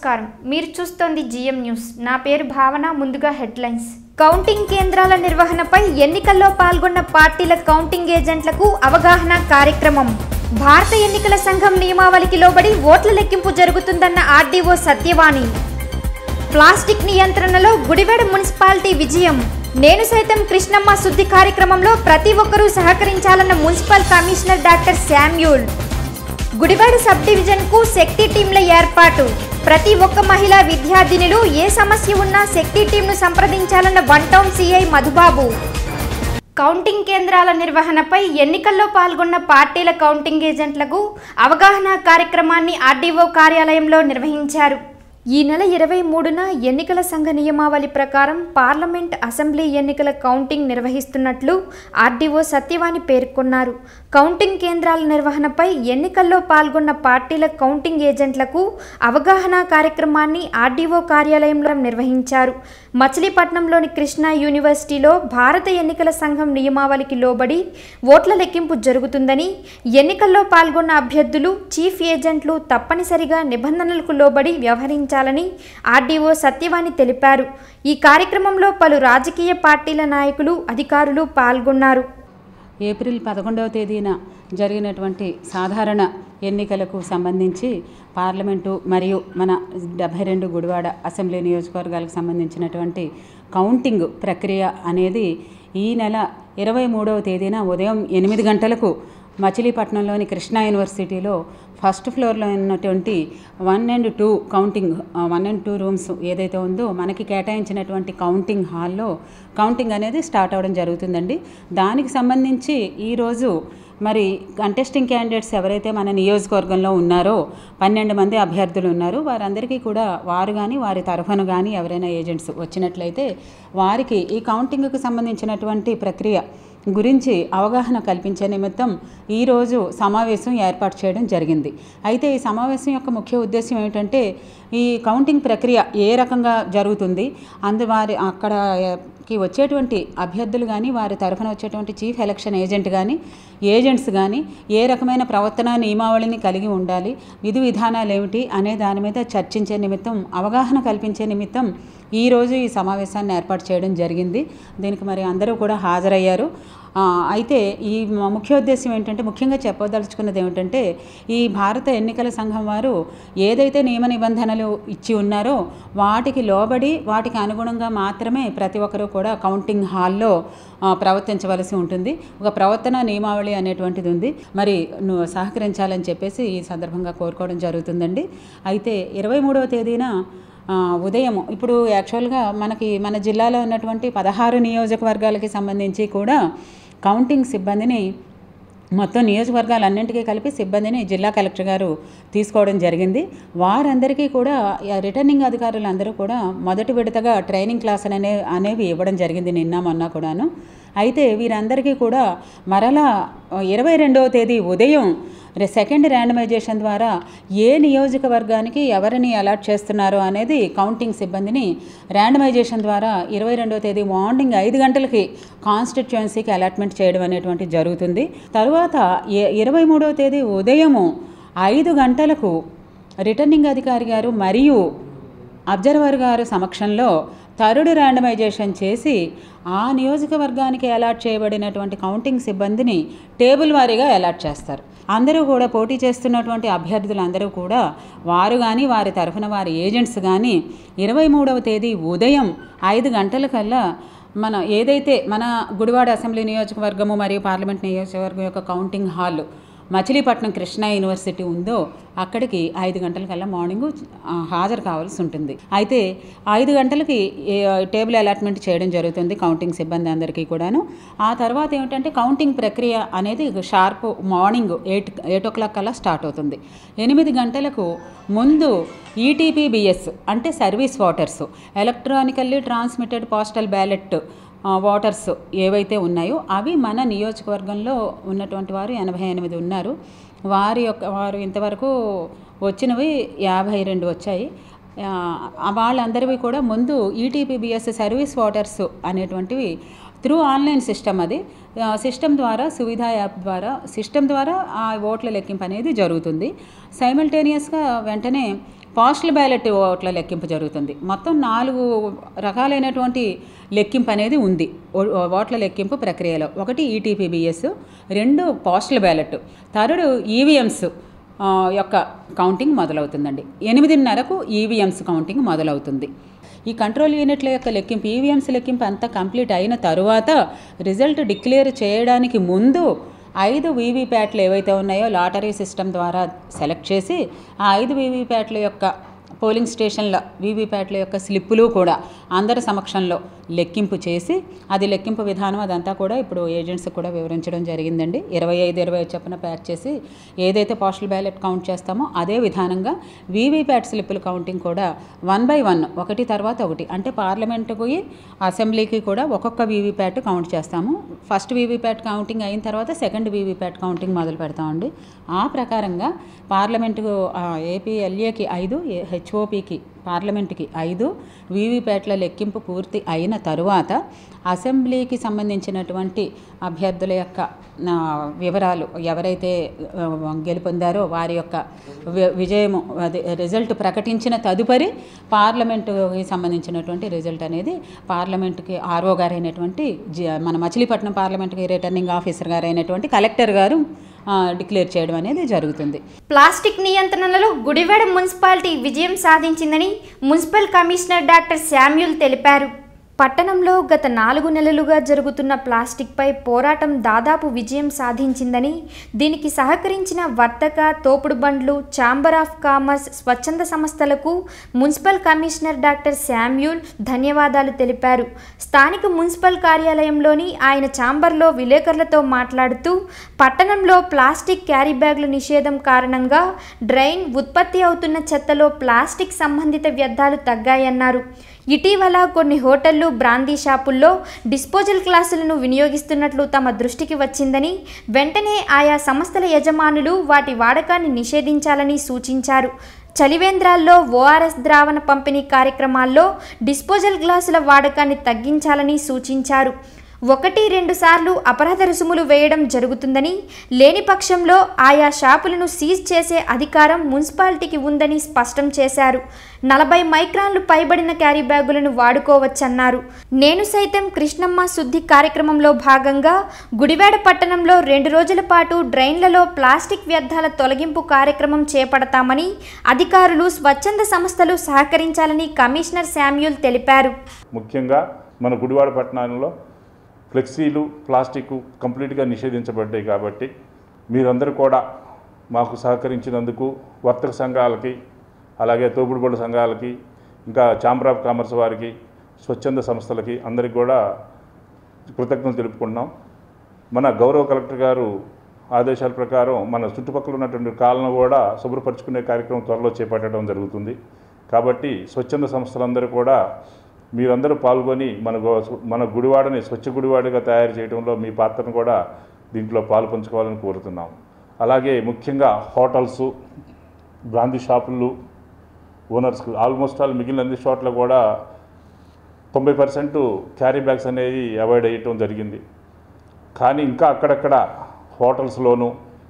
నమస్కారం మీరు చూస్తోంది జిఎం న్యూస్ నా పేరు భావన ముందుగా హెడ్లైన్స్ కౌంటింగ్ కేంద్రాల నిర్వహణపై ఎన్నికల్లో పాల్గొన్న పార్టీల కౌంటింగ్ ఏజెంట్లకు అవగాహన కార్యక్రమం భారత ఎన్నికల సంఘం నియమావళికి లోబడి ఓట్ల లెక్కింపు జరుగుతుందన్న ఆర్డీఓ సత్యవాణి ప్లాస్టిక్ నియంత్రణలో గుడివాడ మున్సిపాలిటీ విజయం నేను సైతం కృష్ణమ్మ శుద్ధి కార్యక్రమంలో ప్రతి ఒక్కరూ సహకరించాలన్న municipal commissioner doctor Samuel Gudivada sub డివిజన్కు శక్తి టీంల ఏర్పాటు ప్రతి ఒక్క మహిళా విద్యార్థినులు ఏ సమస్య ఉన్నా శక్తి టీంను సంప్రదించాలన్న one town CI Madhubabu counting కేంద్రాల నిర్వహణపై ఎన్నికల్లో పాల్గొన్న పార్టీల కౌంటింగ్ ఏజెంట్లకు అవగాహన కార్యక్రమాన్ని ఆర్డీఓ కార్యాలయంలో నిర్వహించారు ఈ నెల ఇరవై మూడున ఎన్నికల సంఘ నియమావళి ప్రకారం పార్లమెంట్ అసెంబ్లీ ఎన్నికల కౌంటింగ్ నిర్వహిస్తున్నట్లు ఆర్డీఓ సత్యవాణి పేర్కొన్నారు కౌంటింగ్ కేంద్రాల నిర్వహణపై ఎన్నికల్లో పాల్గొన్న పార్టీల కౌంటింగ్ ఏజెంట్లకు అవగాహన కార్యక్రమాన్ని ఆర్డీఓ కార్యాలయంలో నిర్వహించారు మచిలీపట్నంలోని కృష్ణా యూనివర్సిటీలో భారత ఎన్నికల సంఘం నియమావళికి లోబడి ఓట్ల లెక్కింపు జరుగుతుందని ఎన్నికల్లో పాల్గొన్న అభ్యర్థులు చీఫ్ ఏజెంట్లు తప్పనిసరిగా నిబంధనలకు లోబడి వ్యవహరించాలని ఆర్డీఓ సత్యవాణి తెలిపారు ఈ కార్యక్రమంలో పలు రాజకీయ పార్టీల నాయకులు అధికారులు పాల్గొన్నారు ఏప్రిల్ పదకొండవ తేదీన జరిగినటువంటి సాధారణ ఎన్నికలకు సంబంధించి పార్లమెంటు మరియు మన డెబ్బై రెండు గుడివాడ అసెంబ్లీ నియోజకవర్గాలకు సంబంధించినటువంటి కౌంటింగ్ ప్రక్రియ అనేది ఈ నెల ఇరవై మూడవ తేదీన ఉదయం ఎనిమిది గంటలకు మచిలీపట్నంలోని కృష్ణా యూనివర్సిటీలో ఫస్ట్ ఫ్లోర్లో ఉన్నటువంటి one and two counting one and two rooms ఏదైతే ఉందో మనకి కేటాయించినటువంటి కౌంటింగ్ హాల్లో కౌంటింగ్ అనేది స్టార్ట్ అవ్వడం జరుగుతుందండి దానికి సంబంధించి ఈరోజు మరి కంటెస్టింగ్ క్యాండిడేట్స్ ఎవరైతే మన నియోజకవర్గంలో ఉన్నారో పన్నెండు మంది అభ్యర్థులు ఉన్నారు వారందరికీ కూడా వారు కానీ వారి తరఫున కానీ ఎవరైనా ఏజెంట్స్ వచ్చినట్లయితే వారికి ఈ కౌంటింగ్కి సంబంధించినటువంటి ప్రక్రియ గురించి అవగాహన కల్పించే నిమిత్తం ఈరోజు సమావేశం ఏర్పాటు చేయడం జరిగింది అయితే ఈ సమావేశం యొక్క ముఖ్య ఉద్దేశం ఏమిటంటే ఈ కౌంటింగ్ ప్రక్రియ ఏ రకంగా జరుగుతుంది అందు వారి అక్కడకి వచ్చేటువంటి అభ్యర్థులు కానీ వారి తరఫున వచ్చేటువంటి చీఫ్ ఎలక్షన్ ఏజెంట్ కానీ ఏజెంట్స్ కానీ ఏ రకమైన ప్రవర్తన నియమావళిని కలిగి ఉండాలి విధి విధానాలు ఏమిటి అనే దాని మీద చర్చించే నిమిత్తం అవగాహన కల్పించే నిమిత్తం ఈరోజు ఈ సమావేశాన్ని ఏర్పాటు చేయడం జరిగింది దీనికి మరి అందరూ కూడా హాజరయ్యారు ఆ, అయితే ఈ మ- ముఖ్య ఉద్దేశం ఏంటంటే ముఖ్యంగా చెప్పదలుచుకున్నది ఏమిటంటే ఈ భారత ఎన్నికల సంఘం వారు ఏదైతే నియమ నిబంధనలు ఇచ్చి ఉన్నారో వాటికి లోబడి వాటికి అనుగుణంగా మాత్రమే ప్రతి ఒక్కరూ కూడా కౌంటింగ్ హాల్లో ఆ, ప్రవర్తించవలసి ఉంటుంది ఒక ప్రవర్తన నియమావళి అనేటువంటిది ఉంది మరి నువ్వు సహకరించాలని చెప్పేసి ఈ సందర్భంగా కోరుకోవడం జరుగుతుందండి అయితే ఇరవై మూడవ తేదీన ఆ, ఉదయం ఇప్పుడు యాక్చువల్గా మనకి మన జిల్లాలో ఉన్నటువంటి పదహారు నియోజకవర్గాలకి సంబంధించి కూడా కౌంటింగ్ సిబ్బందిని మొత్తం నియోజకవర్గాలన్నింటికీ కలిపి సిబ్బందిని జిల్లా కలెక్టర్ గారు తీసుకోవడం జరిగింది వారందరికీ కూడా ఆ రిటర్నింగ్ అధికారులందరూ కూడా మొదటి విడతగా ట్రైనింగ్ క్లాస్ అనే అనేవి ఇవ్వడం జరిగింది నిన్న మొన్న కూడాను అయితే వీరందరికీ కూడా మరలా ఇరవై రెండవ తేదీ ఉదయం రే- సెకండ్ ర్యాండమైజేషన్ ద్వారా ఏ నియోజకవర్గానికి ఎవరిని అలాట్ చేస్తున్నారో అనేది కౌంటింగ్ సిబ్బందిని ర్యాండమైజేషన్ ద్వారా ఇరవై రెండవ తేదీ మార్నింగ్ ఐదు గంటలకి కాన్స్టిట్యుయెన్సీకి అలాట్మెంట్ చేయడం అనేటువంటి జరుగుతుంది తరువాత ఎ- ఇరవై మూడవ తేదీ ఉదయము ఐదు గంటలకు రిటర్నింగ్ అధికారి గారు మరియు అబ్జర్వర్ గారు సమక్షంలో థర్డ్ ర్యాండమైజేషన్ చేసి ఆ నియోజకవర్గానికి అలాట్ చేయబడినటువంటి కౌంటింగ్ సిబ్బందిని టేబుల్ వారీగా అలాట్ చేస్తారు అందరూ కూడా పోటీ చేస్తున్నటువంటి అభ్యర్థులందరూ కూడా వారు కానీ వారి తరఫున వారి ఏజెంట్స్ కానీ ఇరవై మూడవ తేదీ ఉదయం ఐదు గంటలకల్లా మన ఏదైతే మన గుడివాడ అసెంబ్లీ నియోజకవర్గము మరియు పార్లమెంట్ నియోజకవర్గం యొక్క counting hall Machilipatnam Krishna university ఉందో అక్కడికి ఐదు గంటలకల్లా మార్నింగ్ ఆ, హాజరు కావాల్సి ఉంటుంది అయితే ఐదు గంటలకి ఏ- టేబుల్ అలాట్మెంట్ చేయడం జరుగుతుంది కౌంటింగ్ సిబ్బంది అందరికీ కూడాను ఆ తర్వాత ఏమిటంటే కౌంటింగ్ ప్రక్రియ అనేది sharp morning eight eight o'clock కల్లా స్టార్ట్ అవుతుంది ఎనిమిది గంటలకు ముందు ఈటీపీబిఎస్ అంటే service voters electronically transmitted postal ballot ఆ, వాటర్స్ ఏవైతే ఉన్నాయో అవి మన నియోజకవర్గంలో ఉన్నటువంటి వారు ఎనభై ఎనిమిది ఉన్నారు వారి యొక్క వారు ఇంతవరకు వచ్చినవి యాభై రెండు వచ్చాయి ఆ, వాళ్ళందరివి కూడా ముందు ఈటీపీబిఎస్ సర్వీస్ వాటర్స్ అనేటువంటివి త్రూ ఆన్లైన్ సిస్టమ్ అది సిస్టమ్ ద్వారా సువిధ యాప్ ద్వారా సిస్టమ్ ద్వారా ఆ ఓట్ల లెక్కింపు అనేది జరుగుతుంది సైమల్టేనియస్గా వెంటనే పోస్టల్ బ్యాలెట్ ఓట్ల లెక్కింపు జరుగుతుంది మొత్తం నాలుగు రకాలైనటువంటి లెక్కింపు అనేది ఉంది ఓ- ఓట్ల లెక్కింపు ప్రక్రియలో ఒకటి ఈటీపీబీఎస్ రెండు పోస్టల్ బ్యాలెట్ థర్డ్ ఈవీఎంస్ యొక్క కౌంటింగ్ మొదలవుతుందండి ఎనిమిదిన్నరకు ఈవీఎంస్ కౌంటింగ్ మొదలవుతుంది ఈ కంట్రోల్ యూనిట్ల యొక్క లెక్కింపు ఈవీఎంస్ లెక్కింపు అంతా కంప్లీట్ అయిన తరువాత రిజల్ట్ డిక్లేర్ చేయడానికి ముందు ఐదు వీవీప్యాట్లు ఏవైతే ఉన్నాయో లాటరీ సిస్టమ్ ద్వారా సెలెక్ట్ చేసి ఆ ఐదు వీవీప్యాట్ల యొక్క పోలింగ్ స్టేషన్ల వీవీప్యాట్ల యొక్క స్లిప్పులు కూడా అందరి సమక్షంలో లెక్కింపు చేసి అది లెక్కింపు విధానం అదంతా కూడా ఇప్పుడు ఏజెంట్స్ కూడా వివరించడం జరిగిందండి ఇరవై ఐదు ఇరవై ఐదు చొప్పున ప్యాక్ చేసి ఏదైతే పోస్టల్ బ్యాలెట్ కౌంట్ చేస్తామో అదే విధానంగా వీవీప్యాట్ స్లిప్పుల కౌంటింగ్ కూడా వన్ బై వన్ ఒకటి తర్వాత ఒకటి అంటే పార్లమెంటుకి అసెంబ్లీకి కూడా ఒక్కొక్క వీవీప్యాట్ కౌంట్ చేస్తాము ఫస్ట్ వీవీప్యాట్ కౌంటింగ్ అయిన తర్వాత సెకండ్ వీవీప్యాట్ కౌంటింగ్ మొదలు పెడతామండి ఆ ప్రకారంగా పార్లమెంటుకు ఆ, ఏపీ ఎల్ఏకి ఐదు ఏ- హెచ్ఓపికి పార్లమెంటుకి ఐదు వీవీప్యాట్ల లెక్కింపు పూర్తి అయిన తరువాత అసెంబ్లీకి సంబంధించినటువంటి అభ్యర్థుల యొక్క ఆ, వివరాలు ఎవరైతే ఆ, గెలుపొందారో వారి యొక్క వి- విజయము అది రిజల్ట్ ప్రకటించిన తదుపరి పార్లమెంటుకి సంబంధించినటువంటి రిజల్ట్ అనేది పార్లమెంటుకి ఆర్ఓ గారైనటువంటి జి- మన మచిలీపట్నం పార్లమెంటుకి రిటర్నింగ్ ఆఫీసర్ గారైనటువంటి కలెక్టర్ గారు ఆ, డిక్లేర్ చేయడం అనేది జరుగుతుంది ప్లాస్టిక్ నియంత్రణలో గుడివాడ మున్సిపాలిటీ విజయం సాధించిందని మున్సిపల్ కమిషనర్ డాక్టర్ శామ్యూల్ తెలిపారు పట్టణంలో గత నాలుగు నెలలుగా జరుగుతున్న ప్లాస్టిక్పై పోరాటం దాదాపు విజయం సాధించిందని దీనికి సహకరించిన వర్తక తోపుడు బండ్లు ఛాంబర్ ఆఫ్ కామర్స్ స్వచ్ఛంద సంస్థలకు మున్సిపల్ కమిషనర్ డాక్టర్ శామ్యూల్ ధన్యవాదాలు తెలిపారు స్థానిక మున్సిపల్ కార్యాలయంలోని ఆయన ఛాంబర్లో విలేకరులతో మాట్లాడుతూ పట్టణంలో ప్లాస్టిక్ క్యారీ బ్యాగుల నిషేధం కారణంగా డ్రైన్ ఉత్పత్తి అవుతున్న చెత్తలో ప్లాస్టిక్ సంబంధిత వ్యర్థాలు తగ్గాయన్నారు ఇటీవల కొన్ని హోటళ్లు బ్రాందీ షాపుల్లో డిస్పోజల్ గ్లాసులను వినియోగిస్తున్నట్లు తమ దృష్టికి వచ్చిందని వెంటనే ఆయా సంస్థల యజమానులు వాటి వాడకాన్ని నిషేధించాలని సూచించారు చలివేంద్రాల్లో ఓఆర్ఎస్ ద్రావణ పంపిణీ కార్యక్రమాల్లో డిస్పోజల్ గ్లాసుల వాడకాన్ని తగ్గించాలని సూచించారు ఒకటి రెండు సార్లు అపరాధ రుసుములు వేయడం జరుగుతుందని లేని పక్షంలో ఆయా షాపులను సీజ్ చేసే అధికారం మున్సిపాలిటీకి ఉందని స్పష్టం చేశారు నలభై మైక్రాన్లు పైబడిన క్యారీ బ్యాగులను వాడుకోవచ్చన్నారు నేను సైతం కృష్ణమ్మ శుద్ధి కార్యక్రమంలో భాగంగా గుడివాడ పట్టణంలో రెండు రోజుల పాటు డ్రైన్లలో ప్లాస్టిక్ వ్యర్థాల తొలగింపు కార్యక్రమం చేపడతామని అధికారులు స్వచ్ఛంద సంస్థలు సహకరించాలని కమిషనర్ శామ్యూల్ తెలిపారు ముఖ్యంగా మన గుడివాడ పట్టణంలో ఫ్లెక్సీలు ప్లాస్టిక్ కంప్లీట్గా నిషేధించబడ్డాయి కాబట్టి మీరందరూ కూడా మాకు సహకరించినందుకు వర్తక సంఘాలకి అలాగే తోపుడు బడుల సంఘాలకి ఇంకా ఛాంబర్ ఆఫ్ కామర్స్ వారికి స్వచ్ఛంద సంస్థలకి అందరికి కూడా కృతజ్ఞతలు తెలుపుకుంటున్నాం మన గౌరవ కలెక్టర్ గారు ఆదేశాల ప్రకారం మన చుట్టుపక్కల ఉన్నటువంటి కాలను కూడా శుభ్రపరచుకునే కార్యక్రమం త్వరలో చేపట్టడం జరుగుతుంది కాబట్టి స్వచ్ఛంద సంస్థలందరూ కూడా మీరందరూ పాల్గొని మన గో- మన గుడివాడని స్వచ్ఛ గుడివాడగా తయారు చేయడంలో మీ పాత్రను కూడా దీంట్లో పాలు పంచుకోవాలని కోరుతున్నాం అలాగే ముఖ్యంగా హోటల్స్ బ్రాందీ షాపులు ఓనర్స్ ఆల్మోస్ట్ ఆల్ మిగిలిన అన్ని చోట్ల కూడా తొంభై పర్సెంట్ క్యారీ బ్యాగ్స్ అనేవి అవాయిడ్ అయ్యటం జరిగింది కానీ ఇంకా అక్కడక్కడ హోటల్స్లోను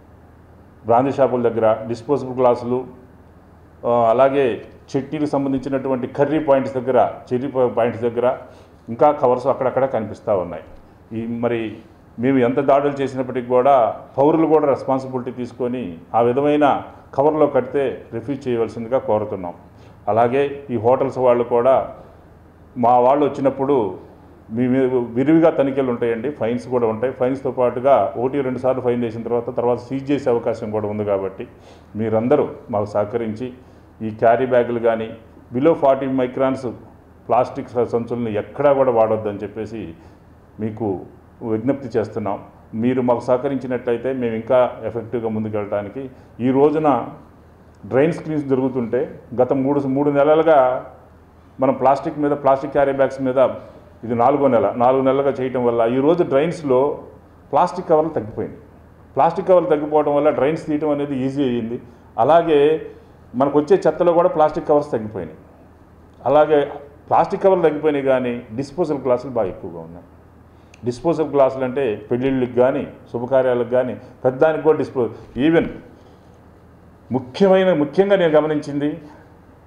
బ్రాందీ షాపుల దగ్గర డిస్పోజబుల్ గ్లాసులు ఆ, అలాగే చట్నీలకు సంబంధించినటువంటి కర్రీ పాయింట్స్ దగ్గర చెర్రీ పాయింట్స్ దగ్గర ఇంకా కవర్స్ అక్కడక్కడ కనిపిస్తూ ఉన్నాయి ఈ మరి మేము ఎంత దాడులు చేసినప్పటికీ కూడా పౌరులు కూడా రెస్పాన్సిబిలిటీ తీసుకొని ఆ విధమైన కవర్లో కడితే రిఫ్యూజ్ చేయవలసిందిగా కోరుతున్నాం అలాగే ఈ హోటల్స్ వాళ్ళు కూడా మా వాళ్ళు వచ్చినప్పుడు మీ మీద విరివిగా తనిఖీలు ఉంటాయండి ఫైన్స్ కూడా ఉంటాయి ఫైన్స్తో పాటుగా ఒకటి రెండు సార్లు ఫైన్ చేసిన తర్వాత తర్వాత సీజ్ చేసే అవకాశం కూడా ఉంది కాబట్టి మీరందరూ మాకు సహకరించి ఈ క్యారీ బ్యాగులు కానీ బిలో ఫార్టీ మైక్రాన్స్ ప్లాస్టిక్ సంచులను ఎక్కడా కూడా వాడొద్దని చెప్పేసి మీకు విజ్ఞప్తి చేస్తున్నాం మీరు మాకు సహకరించినట్లయితే మేము ఇంకా ఎఫెక్టివ్గా ముందుకెళ్ళడానికి ఈ రోజున డ్రైన్ స్క్రీన్స్ జరుగుతుంటే గత మూడు మూడు నెలలుగా మనం ప్లాస్టిక్ మీద ప్లాస్టిక్ క్యారీ బ్యాగ్స్ మీద ఇది నాలుగో నెల నాలుగు నెలలుగా చేయటం వల్ల ఈరోజు డ్రైన్స్లో ప్లాస్టిక్ కవర్లు తగ్గిపోయింది ప్లాస్టిక్ కవర్లు తగ్గిపోవడం వల్ల డ్రైన్స్ తీయటం అనేది ఈజీ అయ్యింది అలాగే మనకు వచ్చే చెత్తలో కూడా ప్లాస్టిక్ కవర్స్ తగ్గిపోయినాయి అలాగే ప్లాస్టిక్ కవర్లు తగ్గిపోయినాయి కానీ డిస్పోజల్ గ్లాసులు బాగా ఎక్కువగా ఉన్నాయి డిస్పోజల్ గ్లాసులు అంటే పెళ్ళిళ్ళకి కానీ శుభకార్యాలకు కానీ పెద్దానికి కూడా డిస్పో ఈవెన్ ముఖ్యమైన ముఖ్యంగా నేను గమనించింది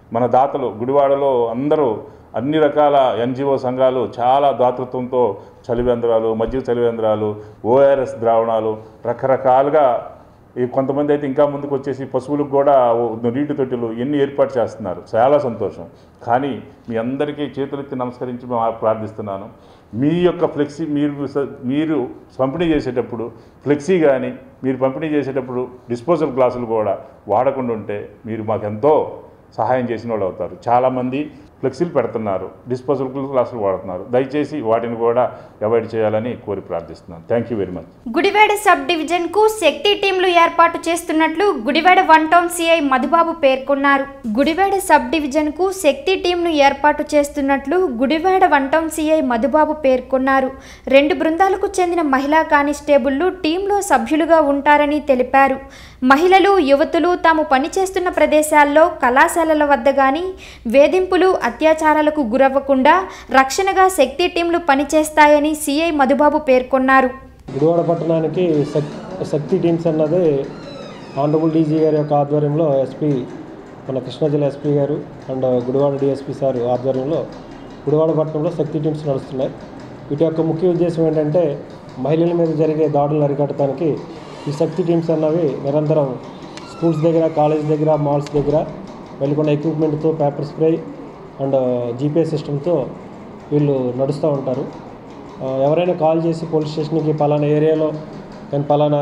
మన దాతలు గుడివాడలో అందరూ అన్ని రకాల ఎన్జిఓ సంఘాలు చాలా దాతృత్వంతో చలివేంద్రాలు మజ్జిగ చలివేంద్రాలు ఓఆర్ఎస్ ద్రావణాలు రకరకాలుగా ఈ కొంతమంది అయితే ఇంకా ముందుకు వచ్చేసి పశువులకు కూడా ఓ నీటి తొట్టెలు ఎన్ని ఏర్పాటు చేస్తున్నారు చాలా సంతోషం కానీ మీ అందరికీ చేతులెత్తి నమస్కరించి మేము ప్రార్థిస్తున్నాను మీ యొక్క ఫ్లెక్సీ మీరు స- మీరు పంపిణీ చేసేటప్పుడు ఫ్లెక్సీ కానీ మీరు పంపిణీ చేసేటప్పుడు డిస్పోజల్ గ్లాసులు కూడా వాడకుండా ఉంటే మీరు మాకెంతో సహాయం చేసిన వాళ్ళు అవుతారు చాలామంది ఫ్లెక్సీలు పెడుతున్నారు డిస్పోజల్ గ్లాసులు వాడుతున్నారు దయచేసి వాటిని కూడా అవాయిడ్ చేయాలని కోరి ప్రార్థిస్తున్నాను thank you very much Gudivada sub division కు శక్తి టీంలు ఏర్పాటు చేస్తున్నట్లు Gudivada one town CI Madhubabu పేర్కొన్నారు గుడివాడ సబ్ డివిజన్ కు శక్తి టీంను ఏర్పాటు చేస్తున్నట్లు Gudivada one town CI Madhubabu పేర్కొన్నారు రెండు బృందాలకు చెందిన మహిళా కానిస్టేబుళ్లు టీంలో సభ్యులుగా ఉంటారని తెలిపారు మహిళలు యువతులు తాము పనిచేస్తున్న ప్రదేశాల్లో కళాశాలల వద్ద గాని వేధింపులు అత్యాచారాలకు గురవ్వకుండా రక్షణగా శక్తి టీంలు పనిచేస్తాయని సిఐ మధుబాబు పేర్కొన్నారు గుడివాడ పట్టణానికి శక్ శక్తి టీమ్స్ అన్నది ఆనరబుల్ డీజీ గారి యొక్క ఆధ్వర్యంలో ఎస్పీ మన కృష్ణా జిల్లా ఎస్పీ గారు అండ్ గుడివాడ డిఎస్పీ సార్ ఆధ్వర్యంలో గుడివాడ పట్టణంలో శక్తి టీమ్స్ నడుస్తున్నాయి వీటి యొక్క ముఖ్య ఉద్దేశం ఏంటంటే మహిళల మీద జరిగే దాడులను అరికట్టడానికి ఈ శక్తి టీమ్స్ అన్నవి నిరంతరం స్కూల్స్ దగ్గర కాలేజ్ దగ్గర మాల్స్ దగ్గర వెళ్ళకుండా ఎక్విప్మెంట్తో పేపర్ స్ప్రే అండ్ జీపీఎస్ సిస్టమ్తో వీళ్ళు నడుస్తూ ఉంటారు ఆ, ఎవరైనా కాల్ చేసి పోలీస్ స్టేషన్కి పలానా ఏరియాలో కానీ పలానా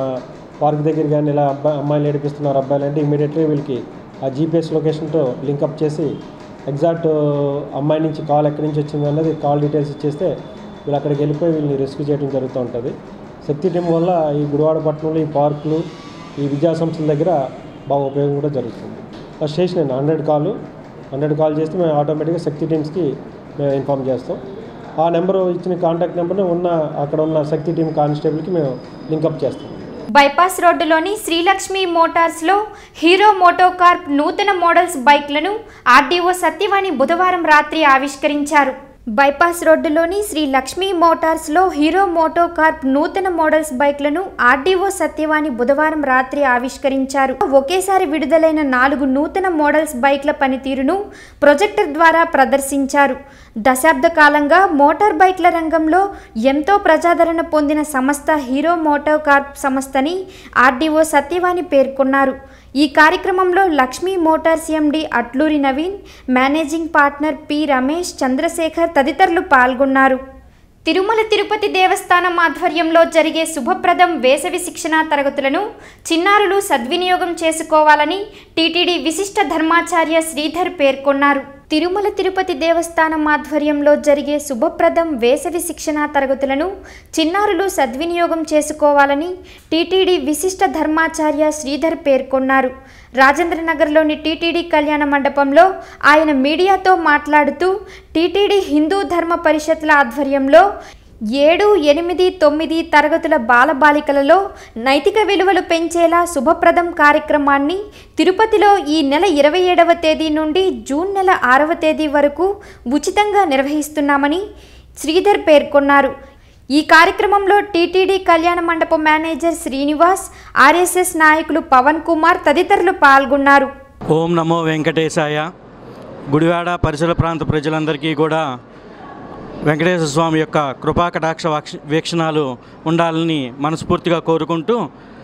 పార్క్ దగ్గర కానీ ఇలా అబ్బాయి అమ్మాయిలు ఏడిపిస్తున్నారు అబ్బాయిలు అంటే ఇమీడియట్లీ వీళ్ళకి ఆ జీపీఎస్ లొకేషన్తో లింకప్ చేసి ఎగ్జాక్ట్ అమ్మాయి నుంచి కాల్ ఎక్కడి నుంచి వచ్చింది అన్నది కాల్ డీటెయిల్స్ ఇచ్చేస్తే వీళ్ళు అక్కడికి వెళ్ళిపోయి వీళ్ళని రెస్క్యూ చేయడం జరుగుతూ ఉంటుంది శక్తి టీం వల్ల ఈ గుడివాడ పట్టణంలో ఈ పార్కులు ఈ విద్యా సంస్థల దగ్గర బాగా ఉపయోగం కూడా జరుగుతుంది ఆ స్టేషన్ అండి హండ్రెడ్ కాల్ హండ్రెడ్ కాల్ చేస్తే మేము ఆటోమేటిక్గా శక్తి టీమ్స్కి మేము ఇన్ఫామ్ చేస్తాం ఆ నెంబర్ ఇచ్చిన కాంటాక్ట్ నెంబర్ని ఉన్న అక్కడ ఉన్న శక్తి టీం కానిస్టేబుల్కి మేము లింకప్ చేస్తాం బైపాస్ రోడ్డులోని శ్రీలక్ష్మి మోటార్స్లో హీరో మోటోకార్ప్ నూతన మోడల్స్ బైక్లను ఆర్డీఓ సత్యవాణి బుధవారం రాత్రి ఆవిష్కరించారు బైపాస్ రోడ్డులోని శ్రీ లక్ష్మీ మోటార్స్లో హీరో మోటోకార్ప్ నూతన మోడల్స్ బైక్లను ఆర్డీఓ సత్యవాణి బుధవారం రాత్రి ఆవిష్కరించారు ఒకేసారి విడుదలైన నాలుగు నూతన మోడల్స్ బైక్ల పనితీరును ప్రొజెక్టర్ ద్వారా ప్రదర్శించారు దశాబ్ద కాలంగా మోటార్ బైక్ల రంగంలో ఎంతో ప్రజాదరణ పొందిన సంస్థ హీరో మోటోకార్ప్ సంస్థని ఆర్డీఓ సత్యవాణి పేర్కొన్నారు ఈ కార్యక్రమంలో Lakshmi motors MD Atluri Naveen managing partner P Ramesh Chandrasekhar తదితరులు పాల్గొన్నారు తిరుమల తిరుపతి దేవస్థానం ఆధ్వర్యంలో జరిగే శుభప్రదం వేసవి శిక్షణ తరగతులను చిన్నారులు సద్వినియోగం చేసుకోవాలని టీటీడీ విశిష్ట ధర్మాచార్య శ్రీధర్ పేర్కొన్నారు తిరుమల తిరుపతి దేవస్థానం ఆధ్వర్యంలో జరిగే శుభప్రదం వేసవి శిక్షణ తరగతులను చిన్నారులు సద్వినియోగం చేసుకోవాలని టీటీడీ విశిష్ట ధర్మాచార్య శ్రీధర్ పేర్కొన్నారు రాజేంద్రనగర్లోని టీటీడీ కళ్యాణ మండపంలో ఆయన మీడియాతో మాట్లాడుతూ టీటీడీ హిందూ ధర్మ పరిషత్ల ఆధ్వర్యంలో ఏడు ఎనిమిది తొమ్మిది తరగతుల బాలబాలికలలో నైతిక విలువలు పెంచేలా శుభప్రదం కార్యక్రమాన్ని తిరుపతిలో ఈ నెల ఇరవై ఏడవ తేదీ నుండి జూన్ నెల ఆరవ తేదీ వరకు ఉచితంగా నిర్వహిస్తున్నామని శ్రీధర్ పేర్కొన్నారు ఈ కార్యక్రమంలో టీటీడీ కళ్యాణ మండపం మేనేజర్ శ్రీనివాస్ ఆర్ఎస్ఎస్ నాయకులు పవన్ కుమార్ తదితరులు పాల్గొన్నారు ఓం నమో వెంకటేశాయ గుడివాడ పరిసర ప్రాంత ప్రజలందరికీ కూడా వెంకటేశ్వర స్వామి యొక్క కృపాకటాక్ష వాక్ష వీక్షణాలు ఉండాలని మనస్ఫూర్తిగా కోరుకుంటూ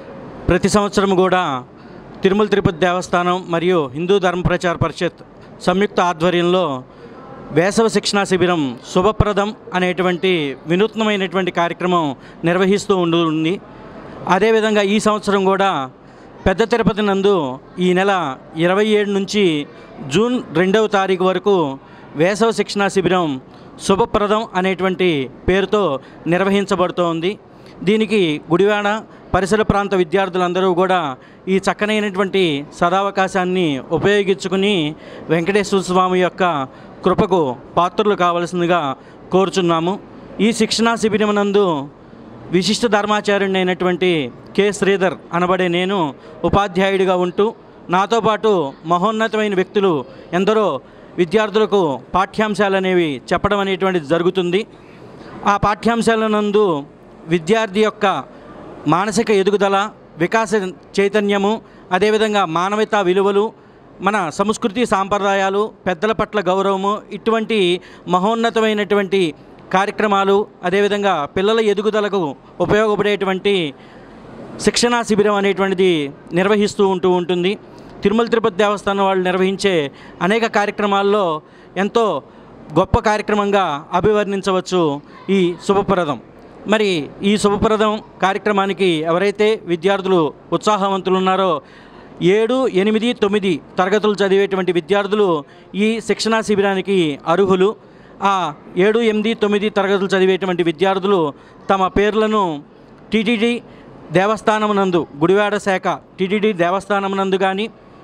ప్రతి సంవత్సరం కూడా తిరుమల తిరుపతి దేవస్థానం మరియు హిందూ ధర్మ ప్రచార పరిషత్ సంయుక్త ఆధ్వర్యంలో వేసవ శిక్షణా శిబిరం శుభప్రదం అనేటువంటి వినూత్నమైనటువంటి కార్యక్రమం నిర్వహిస్తూ ఉంటుంది అదేవిధంగా ఈ సంవత్సరం కూడా పెద్ద తిరుపతి నందు ఈ నెల ఇరవై ఏడు నుంచి జూన్ రెండవ తారీఖు వరకు వేసవ శిక్షణా శిబిరం శుభప్రదం అనేటువంటి పేరుతో నిర్వహించబడుతోంది దీనికి గుడివాడ పరిసర ప్రాంత విద్యార్థులందరూ కూడా ఈ చక్కనైనటువంటి సదావకాశాన్ని ఉపయోగించుకుని వెంకటేశ్వర స్వామి యొక్క కృపకు పాత్రలు కావలసిందిగా కోరుచున్నాము ఈ శిక్షణా శిబిరం నందు విశిష్ట ధర్మాచార్యుని అయినటువంటి కె శ్రీధర్ అనబడే నేను ఉపాధ్యాయుడిగా ఉంటూ నాతో పాటు మహోన్నతమైన వ్యక్తులు ఎందరో విద్యార్థులకు పాఠ్యాంశాలు అనేవి చెప్పడం అనేటువంటిది జరుగుతుంది ఆ పాఠ్యాంశాల నందు విద్యార్థి యొక్క మానసిక ఎదుగుదల వికాస చైతన్యము అదేవిధంగా మానవతా విలువలు మన సంస్కృతి సాంప్రదాయాలు పెద్దల పట్ల గౌరవము ఇటువంటి మహోన్నతమైనటువంటి కార్యక్రమాలు అదేవిధంగా పిల్లల ఎదుగుదలకు ఉపయోగపడేటువంటి శిక్షణా శిబిరం అనేటువంటిది నిర్వహిస్తూ ఉంటూ ఉంటుంది తిరుమల తిరుపతి దేవస్థానం వాళ్ళు నిర్వహించే అనేక కార్యక్రమాల్లో ఎంతో గొప్ప కార్యక్రమంగా అభివర్ణించవచ్చు ఈ శుభప్రదం మరి ఈ శుభప్రదం కార్యక్రమానికి ఎవరైతే విద్యార్థులు ఉత్సాహవంతులు ఉన్నారో ఏడు ఎనిమిది తొమ్మిది తరగతులు చదివేటువంటి విద్యార్థులు ఈ శిక్షణా శిబిరానికి అర్హులు ఆ ఏడు ఎనిమిది తొమ్మిది తరగతులు చదివేటువంటి విద్యార్థులు తమ పేర్లను టీటీడీ దేవస్థానమునందు గుడివాడ శాఖ టీటీడీ దేవస్థానమునందు కానీ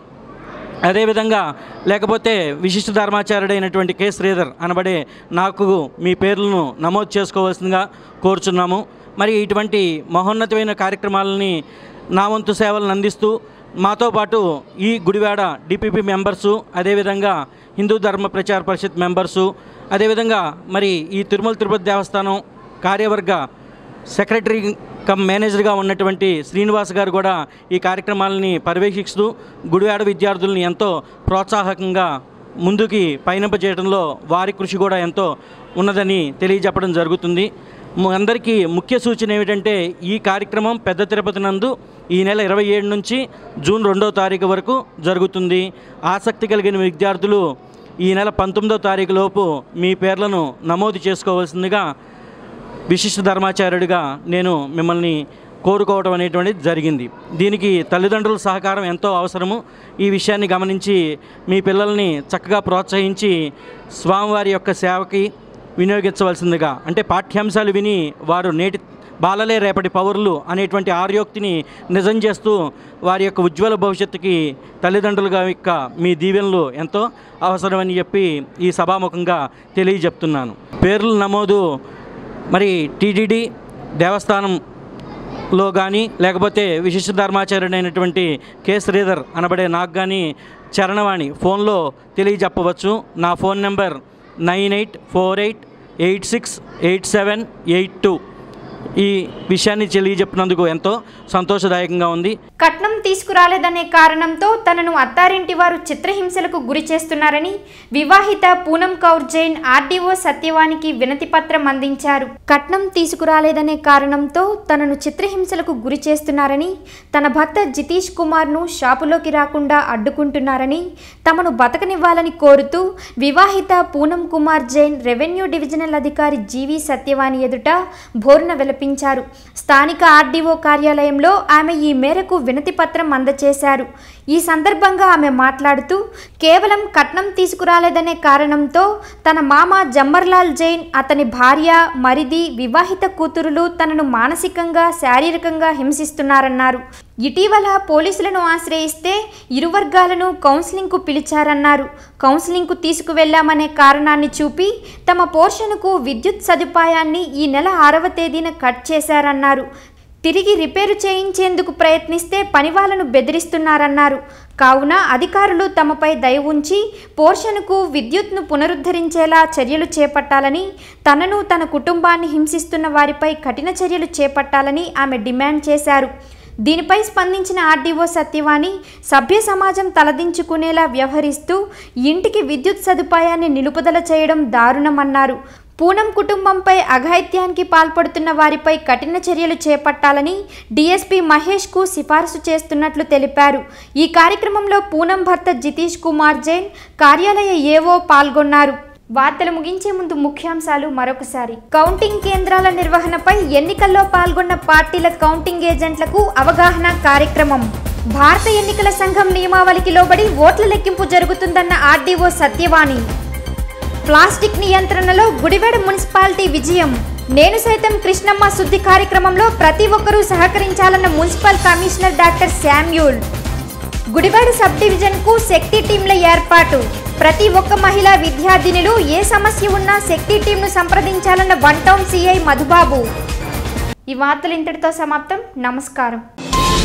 అదేవిధంగా లేకపోతే విశిష్ట ధర్మాచార్యుడైనటువంటి కె శ్రీధర్ అనబడే నాకు మీ పేర్లను నమోదు చేసుకోవాల్సిందిగా కోరుచున్నాము మరి ఇటువంటి మహోన్నతమైన కార్యక్రమాలని నా వంతు సేవలను అందిస్తూ మాతో పాటు ఈ గుడివాడ డిపిపి మెంబర్సు అదేవిధంగా హిందూ ధర్మ ప్రచార పరిషత్ మెంబర్సు అదేవిధంగా మరి ఈ తిరుమల తిరుపతి దేవస్థానం కార్యవర్గ సెక్రటరీ కమ్ మేనేజర్గా ఉన్నటువంటి శ్రీనివాస్ గారు కూడా ఈ కార్యక్రమాలని పర్యవేక్షిస్తూ గుడివాడ విద్యార్థుల్ని ఎంతో ప్రోత్సాహకంగా ముందుకి పయనింపజేయడంలో వారి కృషి కూడా ఎంతో ఉన్నదని తెలియజెప్పడం జరుగుతుంది ము- అందరికీ ముఖ్య సూచన ఏమిటంటే ఈ కార్యక్రమం పెద్ద తిరుపతి నందు ఈ నెల ఇరవై ఏడు నుంచి జూన్ రెండో తారీఖు వరకు జరుగుతుంది ఆసక్తి కలిగిన విద్యార్థులు ఈ నెల పంతొమ్మిదో తారీఖు లోపు మీ పేర్లను నమోదు చేసుకోవాల్సిందిగా విశిష్ట ధర్మాచార్యుడిగా నేను మిమ్మల్ని కోరుకోవడం అనేటువంటిది జరిగింది దీనికి తల్లిదండ్రుల సహకారం ఎంతో అవసరము ఈ విషయాన్ని గమనించి మీ పిల్లల్ని చక్కగా ప్రోత్సహించి స్వామివారి యొక్క సేవకి వినియోగించవలసిందిగా అంటే పాఠ్యాంశాలు విని వారు నేటి బాలలే రేపటి పౌరులు అనేటువంటి ఆర్యోక్తిని నిజం చేస్తూ వారి యొక్క ఉజ్వల భవిష్యత్తుకి తల్లిదండ్రులుగా యొక్క మీ దీవెనలు ఎంతో అవసరమని చెప్పి ఈ సభాముఖంగా తెలియజెప్తున్నాను పేర్ల నమోదు మరి టీటీడీ దేవస్థానంలో కానీ లేకపోతే విశిష్ట ధర్మాచార్యుడైనటువంటి కె శ్రీధర్ అనబడే నాకు కానీ చరణవాణి ఫోన్లో తెలియజెప్పవచ్చు నా phone number nine eight four eight eight six eight seven eight two ఈ విషయాన్ని తెలియజెప్పినందుకు ఎంతో సంతోషదాయకంగా ఉంది కట్నం తీసుకురాలేదనే కారణంతో తనను అత్తారింటి వారు చిత్రహింసలకు గురి చేస్తున్నారని వివాహిత పూనం కౌర్ జైన్ ఆర్డీఓ సత్యవానికి వినతి పత్రం అందించారు కట్నం తీసుకురాలేదనే కారణంతో తనను చిత్రహింసలకు గురి చేస్తున్నారని తన భర్త జితీష్ కుమార్ను షాపులోకి రాకుండా అడ్డుకుంటున్నారని తమను బతకనివ్వాలని కోరుతూ వివాహిత పూనం కుమార్ జైన్ రెవెన్యూ డివిజనల్ అధికారి జీవి సత్యవాణి ఎదుట భోర్న విలపించారు స్థానిక ఆర్డీఓ కార్యాలయంలో ఆమె ఈ మేరకు వినతి పత్రం అందజేశారు ఈ సందర్భంగా ఆమె మాట్లాడుతూ కేవలం కట్నం తీసుకురాలేదనే కారణంతో తన మామ జమ్మర్లాల్ జైన్ అతని భార్య మరిది వివాహిత కూతురులు తనను మానసికంగా శారీరకంగా హింసిస్తున్నారన్నారు ఇటీవల పోలీసులను ఆశ్రయిస్తే ఇరు వర్గాలను కౌన్సిలింగ్కు పిలిచారన్నారు కౌన్సిలింగ్కు తీసుకువెళ్లామనే కారణాన్ని చూపి తమ పోర్షన్కు విద్యుత్ సదుపాయాన్ని ఈ నెల ఆరవ తేదీన కట్ చేశారన్నారు తిరిగి రిపేరు చేయించేందుకు ప్రయత్నిస్తే పనివాళ్లను బెదిరిస్తున్నారన్నారు కావున అధికారులు తమపై దయ ఉంచి పోర్షన్కు విద్యుత్ను పునరుద్ధరించేలా చర్యలు చేపట్టాలని తనను తన కుటుంబాన్ని హింసిస్తున్న వారిపై కఠిన చర్యలు చేపట్టాలని ఆమె డిమాండ్ చేశారు దీనిపై స్పందించిన ఆర్డీఓ సత్యవాణి సభ్య సమాజం తలదించుకునేలా వ్యవహరిస్తూ ఇంటికి విద్యుత్ సదుపాయాన్ని నిలుపుదల చేయడం దారుణమన్నారు పూనం కుటుంబంపై అఘాయిత్యానికి పాల్పడుతున్న వారిపై కఠిన చర్యలు చేపట్టాలని డీఎస్పీ మహేష్కు సిఫారసు చేస్తున్నట్లు తెలిపారు ఈ కార్యక్రమంలో పూనం భర్త జితీష్ కుమార్ జైన్ కార్యాలయ ఏవో పాల్గొన్నారు వార్తలు ముగించే ముందు ముఖ్యాంశాలు మరొకసారి కౌంటింగ్ కేంద్రాల నిర్వహణపై ఎన్నికల్లో పాల్గొన్న పార్టీల కౌంటింగ్ ఏజెంట్లకు అవగాహన కార్యక్రమం భారత ఎన్నికల సంఘం నియమావళికి లోబడి ఓట్ల లెక్కింపు జరుగుతుందన్న ఆర్డీఓ సత్యవాణి ప్లాస్టిక్ నియంత్రణలో గుడివాడ మున్సిపాలిటీ విజయం నేను సైతం కృష్ణమ్మ శుద్ధి కార్యక్రమంలో ప్రతి ఒక్కరూ సహకరించాలన్న municipal commissioner doctor Samuel Gudivada sub డివిజన్కు శక్తి టీంల ఏర్పాటు ప్రతి ఒక్క మహిళా విద్యార్థినులు ఏ సమస్య ఉన్నా శక్తి టీంను సంప్రదించాలన్న వన్ టౌన్ సిఐ మధుబాబు ఈ వార్తలు ఇంతటితో సమాప్తం నమస్కారం